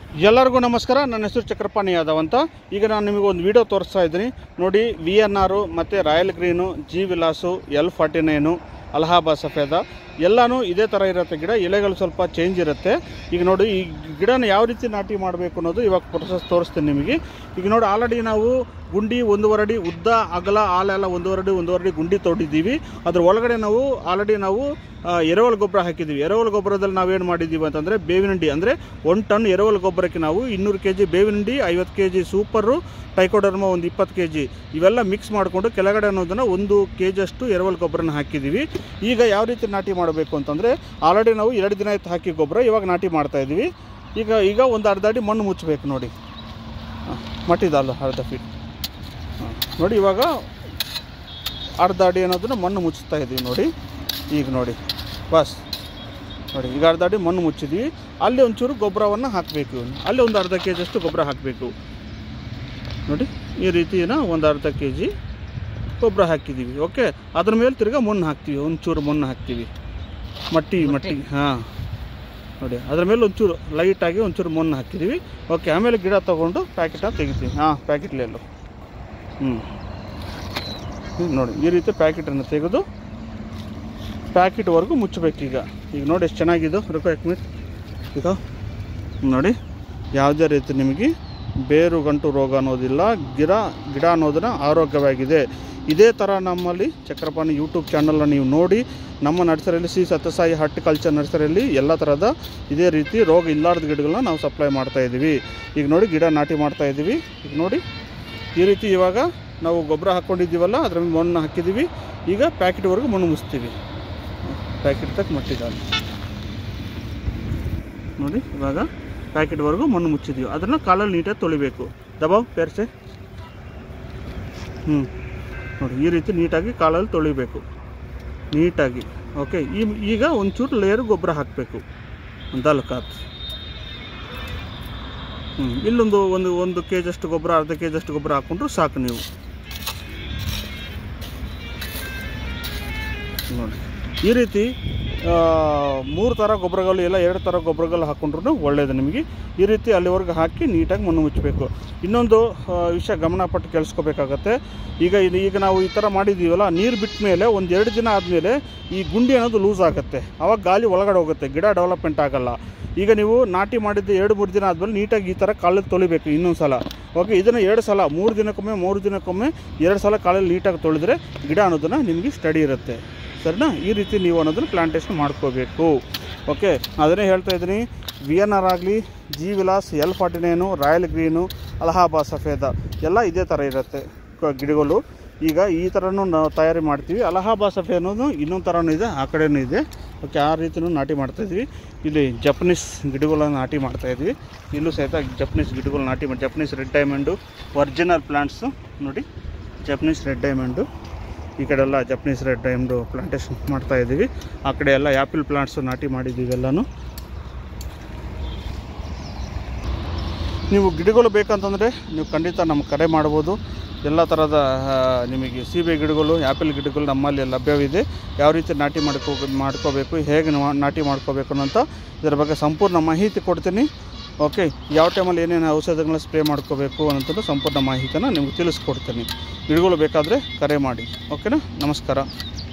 ಎಲ್ಲರಿಗೂ ನಮಸ್ಕಾರ ನನ್ನ ಹೆಸರು ಚಕ್ರಪಾಣಿ ಯಾದವ್ ಅಂತ ಈಗ ನಾನು ನಿಮಗೆ ಒಂದು ವಿಡಿಯೋ ತೋರಿಸ್ತಾ ಇದ್ದೀನಿ ನೋಡಿ ವಿ ಎನ್ ಆರು ಮತ್ತು royal green G Vilas L forty nine Allahabad Safeda ಎಲ್ಲನೂ ಇದೇ ಥರ ಇರುತ್ತೆ ಗಿಡ ಎಲೆಗಳು ಸ್ವಲ್ಪ ಚೇಂಜ್ ಇರುತ್ತೆ ಈಗ ನೋಡಿ ಈ ಗಿಡನ ಯಾವ ರೀತಿ ನಾಟಿ ಮಾಡಬೇಕು ಅನ್ನೋದು ಇವಾಗ ಪ್ರೊಸೆಸ್ ತೋರಿಸ್ತೀನಿ ನಿಮಗೆ ಈಗ ನೋಡಿ ಆಲ್ರೆಡಿ ನಾವು ಗುಂಡಿ ಒಂದೂವರೆ ಅಡಿ ಉದ್ದ ಅಗಲ ಆಲೆಲ್ಲ ಒಂದೂವರೆ ಅಡಿ ಒಂದೂವರೆ ಅಡಿ ಗುಂಡಿ ತೊಡಿದ್ದೀವಿ ಅದ್ರ ಒಳಗಡೆ ನಾವು ಆಲ್ರೆಡಿ ನಾವು ಆ, ಎರೆಹುಳ ಗೊಬ್ಬರ ಹಾಕಿದ್ದೀವಿ ಎರೆಹುಳ ಗೊಬ್ಬರದಲ್ಲಿ ನಾವೇನು ಮಾಡಿದ್ದೀವಿ ಅಂತಂದರೆ ಬೇವಿನ ಹಿಂಡಿ ಅಂದರೆ ಒಂದು ಟನ್ ಎರೆಹುಳ ಗೊಬ್ಬರಕ್ಕೆ ನಾವು ಇನ್ನೂರು ಕೆ ಜಿ ಬೇವಿನ ಹಿಂಡಿ ಐವತ್ತು ಕೆ ಜಿ ಸೂಪರು ಟೈಕೋಡರ್ಮ ಒಂದು ಇಪ್ಪತ್ತು ಕೆ ಜಿ ಇವೆಲ್ಲ ಮಿಕ್ಸ್ ಮಾಡಿಕೊಂಡು ಕೆಳಗಡೆ ಅನ್ನೋದನ್ನು ಒಂದು ಕೆ ಜಿಯಷ್ಟು ಎರೆಹುಳ ಗೊಬ್ಬರನ ಹಾಕಿದ್ದೀವಿ ಈಗ ಯಾವ ರೀತಿ ನಾಟಿ ಮಾಡಬೇಕು ಅಂತಂದರೆ ಆಲ್ರೆಡಿ ನಾವು ಎರಡು ದಿನ ಆಯ್ತು ಹಾಕಿ ಗೊಬ್ಬರ ಇವಾಗ ನಾಟಿ ಮಾಡ್ತಾ ಇದ್ದೀವಿ ಈಗ ಈಗ ಒಂದು ಅರ್ಧ ಅಡಿ ಮಣ್ಣು ಮುಚ್ಚಬೇಕು ನೋಡಿ ಹಾಂ, ಮಟ್ಟಿದಲ್ಲ ಅರ್ಧ ಫೀಟ್ ಹಾಂ, ನೋಡಿ ಇವಾಗ ಅರ್ಧ ಅಡಿ ಅನ್ನೋದನ್ನ ಮಣ್ಣು ಮುಚ್ಚುತ್ತಾ ಇದ್ದೀವಿ ನೋಡಿ ಈಗ ನೋಡಿ ಬಸ್ ನೋಡಿ ಈಗ ಅರ್ಧ ಅಡಿ ಮಣ್ಣು ಮುಚ್ಚಿದ್ವಿ ಅಲ್ಲಿ ಒಂಚೂರು ಗೊಬ್ಬರವನ್ನು ಹಾಕಬೇಕು ಅಲ್ಲಿ ಒಂದು ಅರ್ಧ ಕೆ ಜಿಯಷ್ಟು ಗೊಬ್ಬರ ಹಾಕಬೇಕು ನೋಡಿ ಈ ರೀತಿನ ಒಂದು ಅರ್ಧ ಕೆ ಜಿ ಗೊಬ್ಬರ ಹಾಕಿದ್ದೀವಿ ಓಕೆ ಅದ್ರ ಮೇಲೆ ತಿರ್ಗಾ ಮಣ್ಣು ಹಾಕ್ತೀವಿ ಒಂಚೂರು ಮಣ್ಣು ಹಾಕ್ತೀವಿ ಮಟ್ಟಿ ಮಟ್ಟಿ ಹಾಂ ನೋಡಿ ಅದ್ರ ಮೇಲೆ ಒಂಚೂರು ಲೈಟಾಗಿ ಒಂಚೂರು ಮಣ್ಣು ಹಾಕಿದ್ದೀವಿ ಓಕೆ ಆಮೇಲೆ ಗಿಡ ತೊಗೊಂಡು ಪ್ಯಾಕೆಟನ್ನ ತೆಗಿತೀವಿ ಹಾಂ ಪ್ಯಾಕೆಟ್ಲೆಲ್ಲೋ ಹ್ಞೂ ಹ್ಮ್, ನೋಡಿ ಈ ರೀತಿ ಪ್ಯಾಕೆಟನ್ನು ತೆಗೆದು ಪ್ಯಾಕೆಟ್ವರೆಗೂ ಮುಚ್ಚಬೇಕೀಗ ಈಗ ನೋಡಿ ಎಷ್ಟು ಚೆನ್ನಾಗಿದ್ದು ರುಕೋ ಮಿನಿಟ್ ಈಗ ನೋಡಿ ಯಾವುದೇ ರೀತಿ ನಿಮಗೆ ಬೇರು ಗಂಟು ರೋಗ ಅನ್ನೋದಿಲ್ಲ ಗಿಡ ಗಿಡ ಅನ್ನೋದನ್ನ ಆರೋಗ್ಯವಾಗಿದೆ ಇದೇ ಥರ ನಮ್ಮಲ್ಲಿ ಚಕ್ರಪಾಣಿ ಯೂಟ್ಯೂಬ್ ಚಾನಲ್ನ ನೀವು ನೋಡಿ ನಮ್ಮ ನರ್ಸರಿಯಲ್ಲಿ ಶ್ರೀ ಸತ್ಯಸಾಯಿ ಹಾರ್ಟಿಕಲ್ಚರ್ ನರ್ಸರಿಯಲ್ಲಿ ಎಲ್ಲ ಥರದ ಇದೇ ರೀತಿ ರೋಗ ಇಲ್ಲಾರ್ದ ಗಿಡಗಳನ್ನ ನಾವು ಸಪ್ಲೈ ಮಾಡ್ತಾ ಇದ್ದೀವಿ ಈಗ ನೋಡಿ ಗಿಡ ನಾಟಿ ಮಾಡ್ತಾ ಇದ್ದೀವಿ ಈಗ ನೋಡಿ ಈ ರೀತಿ ಇವಾಗ ನಾವು ಗೊಬ್ಬರ ಹಾಕ್ಕೊಂಡಿದ್ದೀವಲ್ಲ ಅದ್ರ ಮೇಲೆ ಮಣ್ಣು ಹಾಕಿದ್ದೀವಿ ಈಗ ಪ್ಯಾಕೆಟ್ವರೆಗೂ ಮಣ್ಣು ಮುಚ್ತೀವಿ ಪ್ಯಾಕೆಟ್ ತಕ್ಕ ಮಟ್ಟಿದ್ದಾನೆ ನೋಡಿ ಇವಾಗ ಪ್ಯಾಕೆಟ್ವರೆಗೂ ಮಣ್ಣು ಮುಚ್ಚಿದ್ದೀವಿ ಅದನ್ನು ಕಾಲಲ್ಲಿ ನೀಟಾಗಿ ತೊಳಿಬೇಕು ದಬಾವ್ ಪೇರ್ಸೆ ಹ್ಞೂ ನೋಡಿ ಈ ರೀತಿ ನೀಟಾಗಿ ಕಾಲಲ್ಲಿ ತೊಳಿಬೇಕು ನೀಟಾಗಿ ಓಕೆ ಈ ಈಗ ಒಂಚೂರು ಲೇಯರ್ ಗೊಬ್ಬರ ಹಾಕಬೇಕು ದಲ್ ಕಾತ್ ಹ್ಞೂ ಇಲ್ಲೊಂದು ಒಂದು ಒಂದು ಕೆ ಜಿಯಷ್ಟು ಗೊಬ್ಬರ ಅರ್ಧ ಕೆ ಜಿಯಷ್ಟು ಗೊಬ್ಬರ ಹಾಕ್ಕೊಂಡ್ರು ಸಾಕು ನೀವು ನೋಡಿ ಈ ರೀತಿ ಆ, ಮೂರು ಥರ ಗೊಬ್ಬರಗಳು ಎಲ್ಲ ಎರಡು ಥರ ಗೊಬ್ಬರಗಳು ಹಾಕ್ಕೊಂಡ್ರು ಒಳ್ಳೆಯದು ನಿಮಗೆ ಈ ರೀತಿ ಅಲ್ಲಿವರೆಗೆ ಹಾಕಿ ನೀಟಾಗಿ ಮಣ್ಣು ಮುಚ್ಚಬೇಕು ಇನ್ನೊಂದು ಆ, ವಿಷಯ ಗಮನಪಟ್ಟು ಕೇಳಿಸ್ಕೋಬೇಕಾಗತ್ತೆ ಈಗ ಇದು ಈಗ ನಾವು ಈ ಥರ ಮಾಡಿದ್ದೀವಲ್ಲ ನೀರು ಬಿಟ್ಟ ಮೇಲೆ ಒಂದು ಎರಡು ದಿನ ಆದಮೇಲೆ ಈ ಗುಂಡಿ ಅನ್ನೋದು ಲೂಸ್ ಆಗುತ್ತೆ ಆವಾಗ ಗಾಳಿ ಒಳಗಡೆ ಹೋಗುತ್ತೆ ಗಿಡ ಡೆವಲಪ್ಮೆಂಟ್ ಆಗಲ್ಲ ಈಗ ನೀವು ನಾಟಿ ಮಾಡಿದ್ದು ಎರಡು ಮೂರು ದಿನ ಆದಮೇಲೆ ನೀಟಾಗಿ ಈ ಥರ ಕಾಲಲ್ಲಿ ತೊಳಿಬೇಕು ಇನ್ನೊಂದು ಸಲ ಓಕೆ ಇದನ್ನು ಎರಡು ಸಲ ಮೂರು ದಿನಕ್ಕೊಮ್ಮೆ ಮೂರು ದಿನಕ್ಕೊಮ್ಮೆ ಎರಡು ಸಲ ಕಾಲಲ್ಲಿ ನೀಟಾಗಿ ತೊಳೆದ್ರೆ ಗಿಡ ಅನ್ನೋದನ್ನು ನಿಮಗೆ ಸ್ಟಡಿ ಇರುತ್ತೆ ಸರಿನಾ ಈ ರೀತಿ ನೀವು ಅನ್ನೋದನ್ನು ಪ್ಲಾಂಟೇಶನ್ ಮಾಡ್ಕೋಬೇಕು ಓಕೆ ಅದನ್ನೇ ಹೇಳ್ತಾ ಇದ್ದೀನಿ ವಿ ಎನ್ ಆರ್ ಆಗಲಿ G Vilas L forty nine royal green Allahabad Safeda ಎಲ್ಲ ಇದೇ ಥರ ಇರುತ್ತೆ ಕ- ಗಿಡಗಳು ಈಗ ಈ ಥರನೂ ನಾವು ತಯಾರಿ ಮಾಡ್ತೀವಿ ಅಲಹಾಬಾದ್ ಸಫೆ ಅನ್ನೋದು ಇನ್ನೊಂದು ಥರನೂ ಇದೆ ಆ ಕಡೆನೂ ಇದೆ ಓಕೆ ಆ ರೀತಿನೂ ನಾಟಿ ಮಾಡ್ತಾಯಿದ್ವಿ ಇಲ್ಲಿ ಜಪನೀಸ್ ಗಿಡಗಳನ್ನ ನಾಟಿ ಮಾಡ್ತಾಯಿದ್ವಿ ಇಲ್ಲೂ ಸಹಿತ ಜಪನೀಸ್ ಗಿಡಗಳು ನಾಟಿ ಮಾಡಿ Japanese red diamond original plants ನೋಡಿ ಜಪನೀಸ್ ರೆಡ್ ಡೈಮಂಡು ಈ ಕಡೆ ಎಲ್ಲ ಜಪನೀಸ್ ರೆಡ್ ಡೈಮಂಡು ಪ್ಲಾಂಟೇಶನ್ ಮಾಡ್ತಾ ಇದ್ದೀವಿ ಆ ಕಡೆ ಎಲ್ಲ ಆ್ಯಪಲ್ ಪ್ಲಾಂಟ್ಸು ನಾಟಿ ಮಾಡಿದ್ದೀವಿ ಎಲ್ಲನೂ ನೀವು ಗಿಡಗಳು ಬೇಕಂತಂದರೆ ನೀವು ಖಂಡಿತ ನಮ್ಗೆ ಕರೆ ಮಾಡ್ಬೋದು ಎಲ್ಲ ಥರದ ಆ, ನಿಮಗೆ ಸೀಬೆ ಗಿಡಗಳು ಆ್ಯಪಲ್ ಗಿಡಗಳು ನಮ್ಮಲ್ಲಿ ಲಭ್ಯವಿದೆ ಯಾವ ರೀತಿ ನಾಟಿ ಮಾಡ್ಕೋ ಮಾಡ್ಕೋಬೇಕು ಹೇಗೆ ನಾ- ನಾಟಿ ಮಾಡ್ಕೋಬೇಕು ಅಂತ ಇದರ ಬಗ್ಗೆ ಸಂಪೂರ್ಣ ಮಾಹಿತಿ ಕೊಡ್ತೀನಿ ಓಕೆ ಯಾವ ಟೈಮಲ್ಲಿ ಏನೇನು ಔಷಧಗಳನ್ನ ಸ್ಪ್ರೇ ಮಾಡ್ಕೋಬೇಕು ಅನ್ನೋಂಥದ್ದು ಸಂಪೂರ್ಣ ಮಾಹಿತಿನ ನಿಮ್ಗೆ ತಿಳಿಸ್ಕೊಡ್ತೀನಿ ಗಿಡಗಳು ಬೇಕಾದರೆ ಕರೆ ಮಾಡಿ ಓಕೆನಾ ನಮಸ್ಕಾರ